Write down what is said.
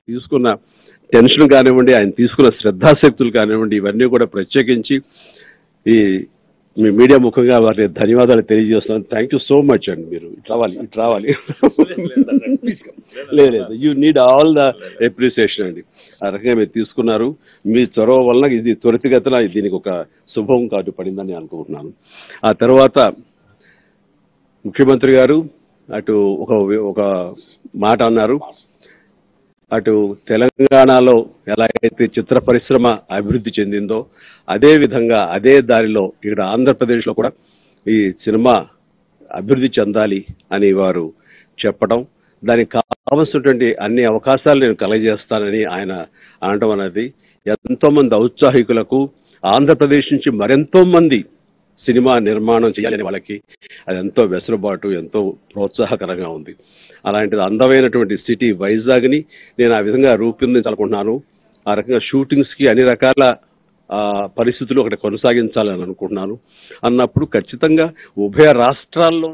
తీసుకున్న టెన్షన్ కానివ్వండి ఆయన తీసుకున్న శ్రద్ధాశక్తులు కానివ్వండి ఇవన్నీ కూడా ప్రత్యేకించి ఈ మీ మీడియా ముఖంగా వారికి ధన్యవాదాలు తెలియజేస్తున్నాను థ్యాంక్ యూ సో మచ్ అండి మీరు ఇటు రావాలి ఇటు రావాలి లేదు లేదు you need all the appreciation అండి ఆ రకంగా మీరు తీసుకున్నారు మీ చొరవ వలన ఇది త్వరితగతిన దీనికి ఒక శుభం కాటు పడిందని అనుకుంటున్నాను ఆ తర్వాత ముఖ్యమంత్రి గారు అటు ఒక ఒక మాట అన్నారు అటు తెలంగాణలో ఎలా అయితే చిత్ర పరిశ్రమ అభివృద్ధి చెందిందో అదే విధంగా అదే దారిలో ఇక్కడ ఆంధ్రప్రదేశ్లో కూడా ఈ సినిమా అభివృద్ధి చెందాలి అని వారు చెప్పడం దానికి కావలసినటువంటి అన్ని అవకాశాలు నేను కలగజేస్తానని ఆయన అనడం అనేది ఎంతో మంది ఔత్సాహికులకు ఆంధ్రప్రదేశ్ నుంచి మరెంతో మంది సినిమా నిర్మాణం చేయాలని వాళ్ళకి అది ఎంతో వెసులుబాటు ఎంతో ప్రోత్సాహకరంగా ఉంది అలాంటిది అందమైనటువంటి సిటీ వైజాగ్ని నేను ఆ విధంగా రూపొందించాలనుకుంటున్నాను ఆ రకంగా షూటింగ్స్కి అన్ని రకాల ఆ, పరిస్థితులు అక్కడ కొనసాగించాలని అనుకుంటున్నాను అన్నప్పుడు ఖచ్చితంగా ఉభయ రాష్ట్రాల్లో